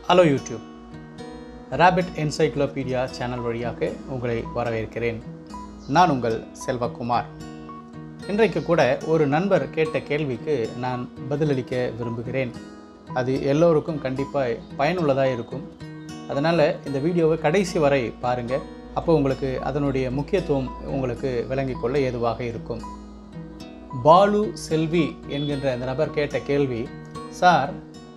hello YouTube rabbit encyclopedia channel வழியாக உங்களை வரவேற்கிறேன் நான் உங்கள் செல்வகுமார் இன்றைக்கு கூட ஒரு நண்பர் கேட்ட கேள்விக்கு நான் பதிலளிக்க விரும்புகிறேன் அது எல்லோருக்கும் கண்டிப்பாக பயனுள்ளதாக இருக்கும் அதனால் இந்த வீடியோவை கடைசி வரை பாருங்கள் அப்போ உங்களுக்கு அதனுடைய முக்கியத்துவம் உங்களுக்கு விளங்கிக் கொள்ள ஏதுவாக இருக்கும் பாலு செல்வி என்கின்ற அந்த நபர் கேட்ட கேள்வி சார்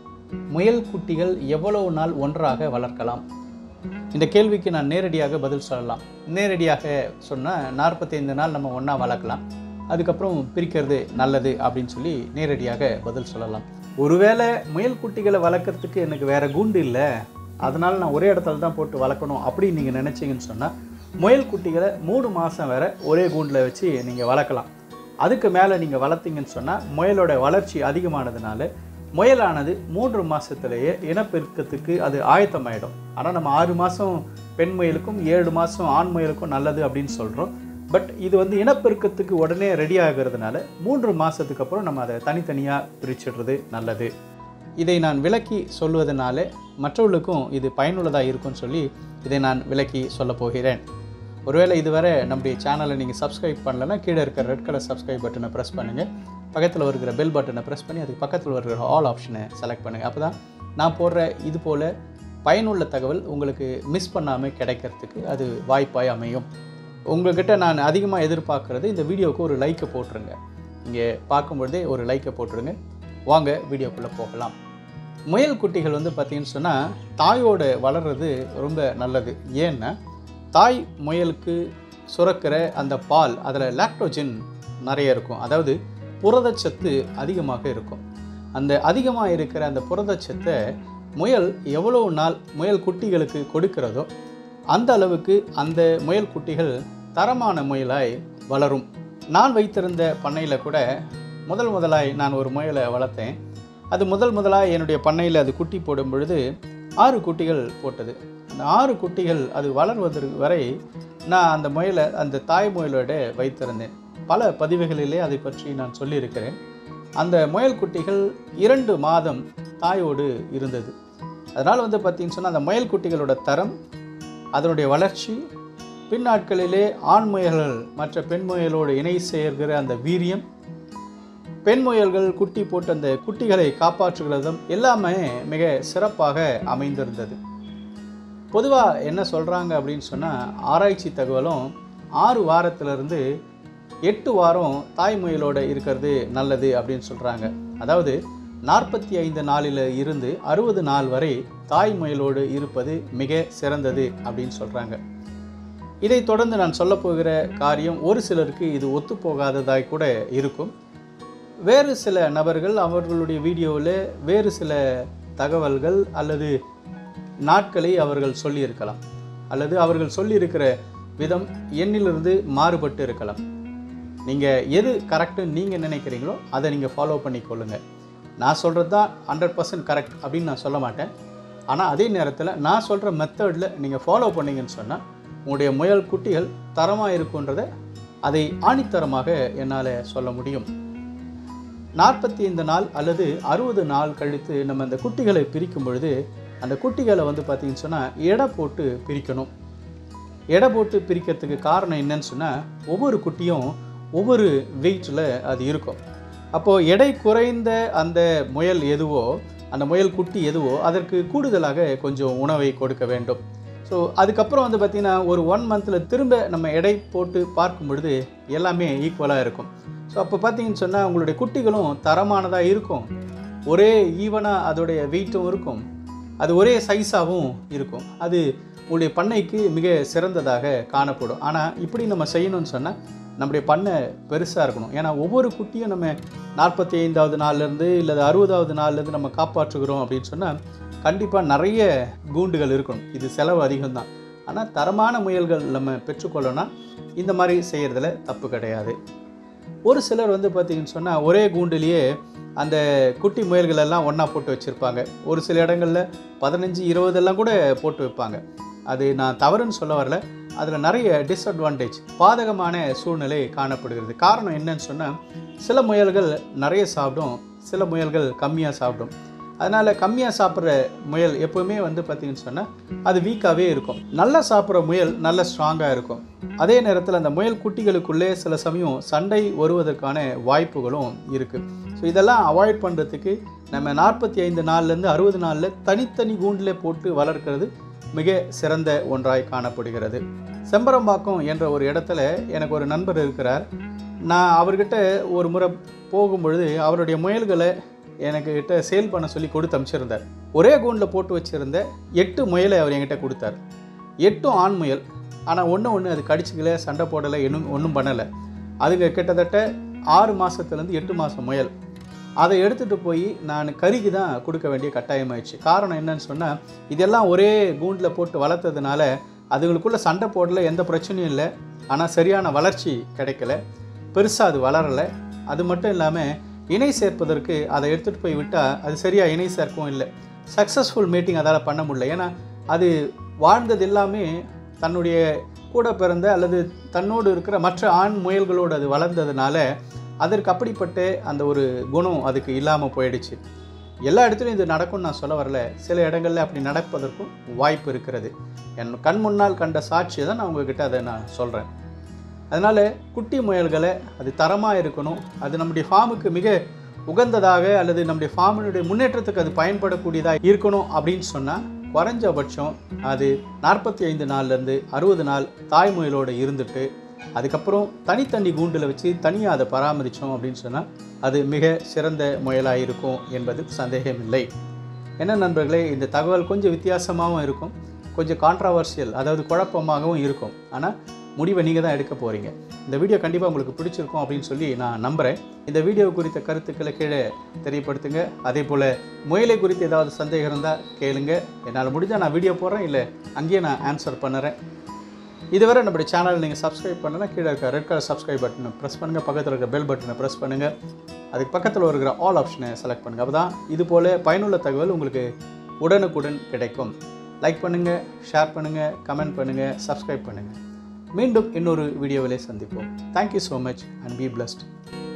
முயல் குட்டிகள் எவ்வளவு நாள் ஒன்றாக வளர்க்கலாம் இந்த கேள்விக்கு நான் நேரடியாக பதில் சொல்லலாம் நேரடியாக சொன்னால் நாற்பத்தைந்து நாள் நம்ம ஒன்றா வளர்க்கலாம் அதுக்கப்புறம் பிரிக்கிறது நல்லது அப்படின்னு சொல்லி நேரடியாக பதில் சொல்லலாம் ஒருவேளை முயல் குட்டிகளை வளர்க்குறதுக்கு எனக்கு வேறு கூண்டு இல்லை அதனால் நான் ஒரே இடத்துல தான் போட்டு வளர்க்கணும் அப்படின்னு நீங்கள் நினச்சிங்கன்னு சொன்னால் முயல் குட்டிகளை மூணு மாதம் வேற ஒரே கூண்டில் வச்சு நீங்கள் வளர்க்கலாம் அதுக்கு மேலே நீங்கள் வளர்த்தீங்கன்னு சொன்னால் முயலோட வளர்ச்சி அதிகமானதுனால முயலானது மூன்று மாதத்துலேயே இனப்பெருக்கத்துக்கு அது ஆயத்தமாயிடும் ஆனால் நம்ம ஆறு மாதம் பெண் முயலுக்கும் ஏழு மாதம் ஆண் முயலுக்கும் நல்லது அப்படின்னு சொல்கிறோம் பட் இது வந்து இனப்பெருக்கத்துக்கு உடனே ரெடி ஆகிறதுனால மூன்று மாதத்துக்கு அப்புறம் நம்ம அதை தனித்தனியாக பிரிச்சிடுறது நல்லது இதை நான் விளக்கி சொல்வதனால மற்றவர்களுக்கும் இது பயனுள்ளதாக இருக்கும்னு சொல்லி இதை நான் விளக்கி சொல்லப் போகிறேன் ஒருவேளை இதுவரை நம்முடைய சேனலை நீங்கள் சப்ஸ்கிரைப் பண்ணலைன்னா கீழே இருக்கிற ரெட் கலர் சப்ஸ்கிரைப் பட்டனை ப்ரெஸ் பண்ணுங்கள் பக்கத்தில் இருக்கிற பெல் பட்டனை ப்ரெஸ் பண்ணி அதுக்கு பக்கத்தில் இருக்கிற ஆல் ஆப்ஷனை செலக்ட் பண்ணுங்கள் அப்போ தான் நான் போடுற இது போல் பயனுள்ள தகவல் உங்களுக்கு மிஸ் பண்ணாமல் கிடைக்கிறதுக்கு அது வாய்ப்பாய் அமையும் உங்கள்கிட்ட நான் அதிகமாக எதிர்பார்க்குறது இந்த வீடியோவுக்கு ஒரு லைக்கை போட்டுருங்க இங்கே பார்க்கும்பொழுதே ஒரு லைக்கை போட்டுருங்க வாங்க வீடியோக்குள்ளே போகலாம் முயல் குட்டிகள் வந்து பார்த்திங்கன்னு சொன்னால் தாயோட வளர்கிறது ரொம்ப நல்லது ஏன்னா தாய் முயலுக்கு சுரக்கிற அந்த பால் அதில் லாக்டோஜன் நிறைய இருக்கும் அதாவது புரதச்சத்து அதிகமாக இருக்கும் அந்த அதிகமாக இருக்கிற அந்த புரதச்சத்தை முயல் எவ்வளோ நாள் முயல் குட்டிகளுக்கு கொடுக்கிறதோ அந்த அளவுக்கு அந்த முயல் குட்டிகள் தரமான முயலாய் வளரும் நான் வைத்திருந்த பண்ணையில் கூட முதல் முதலாய் நான் ஒரு முயலை வளர்த்தேன் அது முதல் முதலாக என்னுடைய பண்ணையில் அது குட்டி போடும் பொழுது ஆறு குட்டிகள் போட்டது அந்த ஆறு குட்டிகள் அது வளர்வதற்கு வரை நான் அந்த முயலை அந்த தாய் முயலோட வைத்திருந்தேன் பல பதிவுகளிலே அதை பற்றி நான் சொல்லியிருக்கிறேன் அந்த முயல் குட்டிகள் இரண்டு மாதம் தாயோடு இருந்தது அதனால் வந்து பார்த்தீங்கன்னு சொன்னால் அந்த முயல் குட்டிகளோட தரம் அதனுடைய வளர்ச்சி பின்னாட்களிலே ஆண் முயல்கள் மற்ற பெண் முயலோடு இணை சேர்கிற அந்த வீரியம் பெண் முயல்கள் குட்டி போட்டு அந்த குட்டிகளை காப்பாற்றுகிறதும் எல்லாமே மிக சிறப்பாக அமைந்திருந்தது பொதுவாக என்ன சொல்கிறாங்க அப்படின்னு சொன்னால் ஆராய்ச்சி தகவலும் ஆறு வாரத்திலிருந்து எட்டு வாரம் தாய் முயலோடு இருக்கிறது நல்லது அப்படின்னு சொல்கிறாங்க அதாவது நாற்பத்தி ஐந்து நாளில் இருந்து அறுபது நாள் வரை தாய் முயலோடு இருப்பது மிக சிறந்தது அப்படின்னு சொல்கிறாங்க இதை தொடர்ந்து நான் சொல்லப்போகிற காரியம் ஒரு சிலருக்கு இது ஒத்துப்போகாததாய் கூட இருக்கும் வேறு சில நபர்கள் அவர்களுடைய வீடியோவில் வேறு சில தகவல்கள் அல்லது நாட்களை அவர்கள் சொல்லியிருக்கலாம் அல்லது அவர்கள் சொல்லியிருக்கிற விதம் எண்ணிலிருந்து மாறுபட்டு இருக்கலாம் நீங்கள் எது கரெக்டுன்னு நீங்கள் நினைக்கிறீங்களோ அதை நீங்கள் ஃபாலோ பண்ணிக்கொள்ளுங்கள் நான் சொல்கிறது தான் ஹண்ட்ரட் பர்சன்ட் கரெக்ட் அப்படின்னு நான் சொல்ல மாட்டேன் ஆனால் அதே நேரத்தில் நான் சொல்கிற மெத்தடில் நீங்கள் ஃபாலோ பண்ணீங்கன்னு சொன்னால் உங்களுடைய முயல் குட்டிகள் தரமாக இருக்குன்றதை அதை ஆணித்தரமாக என்னால் சொல்ல முடியும் நாற்பத்தி ஐந்து நாள் அல்லது அறுபது நாள் கழித்து நம்ம அந்த குட்டிகளை பிரிக்கும் பொழுது அந்த குட்டிகளை வந்து பார்த்திங்கன்னு சொன்னால் எடை போட்டு பிரிக்கணும் எடை போட்டு பிரிக்கிறதுக்கு காரணம் என்னன்னு சொன்னால் ஒவ்வொரு குட்டியும் ஒவ்வொரு வெயிட்டில் அது இருக்கும் அப்போது எடை குறைந்த அந்த முயல் எதுவோ அந்த முயல் குட்டி எதுவோ அதற்கு கூடுதலாக கொஞ்சம் உணவை கொடுக்க வேண்டும் ஸோ அதுக்கப்புறம் வந்து பார்த்திங்கன்னா ஒரு ஒன் மந்தில் திரும்ப நம்ம எடை போட்டு பார்க்கும் பொழுது எல்லாமே ஈக்குவலாக இருக்கும் ஸோ அப்போ பார்த்தீங்கன்னு சொன்னால் உங்களுடைய குட்டிகளும் தரமானதாக இருக்கும் ஒரே ஈவனாக அதோடைய வெயிட்டும் இருக்கும் அது ஒரே சைஸாகவும் இருக்கும் அது உங்களுடைய பண்ணைக்கு மிக சிறந்ததாக காணப்படும் ஆனால் இப்படி நம்ம செய்யணும்னு சொன்னால் நம்முடைய பண்ணை பெருசாக இருக்கணும் ஏன்னா ஒவ்வொரு குட்டியும் நம்ம நாற்பத்தி ஐந்தாவது நாள்லேருந்து இல்லை அறுபதாவது நாள்லேருந்து நம்ம காப்பாற்றுகிறோம் அப்படின்னு சொன்னால் கண்டிப்பாக நிறைய கூண்டுகள் இருக்கணும் இது செலவு அதிகம்தான் ஆனால் தரமான முயல்கள் நம்ம பெற்றுக்கொள்ளணும்னா இந்த மாதிரி செய்கிறதுல தப்பு கிடையாது ஒரு சிலர் வந்து பார்த்திங்கன்னு சொன்னால் ஒரே கூண்டுலேயே அந்த குட்டி முயல்கள் எல்லாம் ஒன்றா போட்டு வச்சுருப்பாங்க ஒரு சில இடங்களில் பதினஞ்சு இருபதெல்லாம் கூட போட்டு வைப்பாங்க அது நான் தவறுன்னு சொல்ல வரல அதில் நிறைய டிஸ்அட்வான்டேஜ் பாதகமான சூழ்நிலை காணப்படுகிறது காரணம் என்னன்னு சொன்னால் சில முயல்கள் நிறைய சாப்பிடும் சில முயல்கள் கம்மியாக சாப்பிடும் அதனால் கம்மியாக சாப்பிட்ற முயல் எப்போவுமே வந்து பார்த்திங்கன்னு சொன்னால் அது வீக்காகவே இருக்கும் நல்லா சாப்பிட்ற முயல் நல்ல ஸ்ட்ராங்காக இருக்கும் அதே நேரத்தில் அந்த முயல் குட்டிகளுக்குள்ளே சில சமயம் சண்டை வருவதற்கான வாய்ப்புகளும் இருக்குது ஸோ இதெல்லாம் அவாய்ட் பண்ணுறதுக்கு நம்ம நாற்பத்தி ஐந்து நாள்லேருந்து அறுபது நாளில் தனித்தனி கூண்டில் போட்டு வளர்க்கிறது மிக சிறந்த ஒன்றாய் காணப்படுகிறது செம்பரம்பாக்கம் என்ற ஒரு இடத்துல எனக்கு ஒரு நண்பர் இருக்கிறார் நான் அவர்கிட்ட ஒரு முறை போகும்பொழுது அவருடைய முயல்களை எனக்கு கிட்ட சேல் பண்ண சொல்லி கொடுத்து அனுப்பிச்சிருந்தார் ஒரே கூண்டில் போட்டு வச்சுருந்த எட்டு முயலை அவர் என்கிட்ட கொடுத்தார் எட்டும் ஆண் முயல் ஆனால் ஒன்று ஒன்று அது கடிச்சிக்கல சண்டை போடலை இன்னும் ஒன்றும் பண்ணலை அதுங்க கிட்டத்தட்ட ஆறு மாதத்துலேருந்து எட்டு மாதம் முயல் அதை எடுத்துகிட்டு போய் நான் கறிக்கு தான் கொடுக்க வேண்டிய கட்டாயமாயிடுச்சு காரணம் என்னன்னு சொன்னால் இதெல்லாம் ஒரே கூண்டில் போட்டு வளர்த்ததுனால அதுங்களுக்குள்ளே சண்டை போடல எந்த பிரச்சனையும் இல்லை ஆனால் சரியான வளர்ச்சி கிடைக்கல பெருசாக அது வளரலை அது மட்டும் இல்லாமல் இணை சேர்ப்பதற்கு அதை எடுத்துகிட்டு போய் விட்டால் அது சரியாக இணை சேர்க்கவும் இல்லை சக்ஸஸ்ஃபுல் மீட்டிங் அதால் பண்ண முடியல ஏன்னா அது வாழ்ந்தது எல்லாமே தன்னுடைய கூட பிறந்த அல்லது தன்னோடு இருக்கிற மற்ற ஆண் முயல்களோடு அது வளர்ந்ததுனால அதற்கு அப்படிப்பட்ட அந்த ஒரு குணம் அதுக்கு இல்லாமல் போயிடுச்சு எல்லா இடத்துலையும் இது நடக்கும்னு நான் சொல்ல வரல சில இடங்களில் அப்படி நடப்பதற்கும் வாய்ப்பு இருக்கிறது என் கண் முன்னால் கண்ட சாட்சியை தான் நான் உங்ககிட்ட அதை நான் சொல்கிறேன் அதனால் குட்டி முயல்களை அது தரமாக இருக்கணும் அது நம்முடைய ஃபார்முக்கு மிக உகந்ததாக அல்லது நம்முடைய ஃபார்மினுடைய முன்னேற்றத்துக்கு அது பயன்படக்கூடியதாக இருக்கணும் அப்படின்னு சொன்னால் குறைஞ்சபட்சம் அது நாற்பத்தி ஐந்து நாள்லேருந்து அறுபது நாள் தாய் முயலோடு இருந்துட்டு அதுக்கப்புறம் தனித்தனி கூண்டில் வச்சு தனியாக அதை பராமரித்தோம் அப்படின்னு சொன்னால் அது மிக சிறந்த முயலாக இருக்கும் என்பது சந்தேகமில்லை என்ன நண்பர்களே இந்த தகவல் கொஞ்சம் வித்தியாசமாகவும் இருக்கும் கொஞ்சம் கான்ட்ரவர்சியல் அதாவது குழப்பமாகவும் இருக்கும் ஆனால் முடிவை நீங்கள் தான் எடுக்க போகிறீங்க இந்த வீடியோ கண்டிப்பாக உங்களுக்கு பிடிச்சிருக்கும் அப்படின்னு சொல்லி நான் நம்புகிறேன் இந்த வீடியோ குறித்த கருத்துக்களை கீழே தெரியப்படுத்துங்க அதே போல் முயலை குறித்து ஏதாவது சந்தேகம் இருந்தால் கேளுங்க என்னால் முடிஞ்சால் நான் வீடியோ போடுறேன் இல்லை அங்கேயே நான் ஆன்சர் பண்ணுறேன் இதுவரை நம்முடைய சேனல் நீங்கள் சப்ஸ்கிரைப் பண்ணனா கீழே இருக்க ரெட் கலர் சப்ஸ்கிரைப் பட்டனை ப்ரெஸ் பண்ணுங்கள் பக்கத்தில் இருக்க பெல் பட்டனை ப்ரெஸ் பண்ணுங்கள் அதுக்கு பக்கத்தில் இருக்கிற ஆல் ஆப்ஷனை செலக்ட் பண்ணுங்கள் அப்போ தான் இது போல் பயனுள்ள தகவல் உங்களுக்கு உடனுக்குடன் கிடைக்கும் லைக் பண்ணுங்கள் ஷேர் பண்ணுங்கள் கமெண்ட் பண்ணுங்கள் சப்ஸ்கிரைப் பண்ணுங்கள் மீண்டும் இன்னொரு வீடியோவிலே சந்திப்போம் thank you so much and be blessed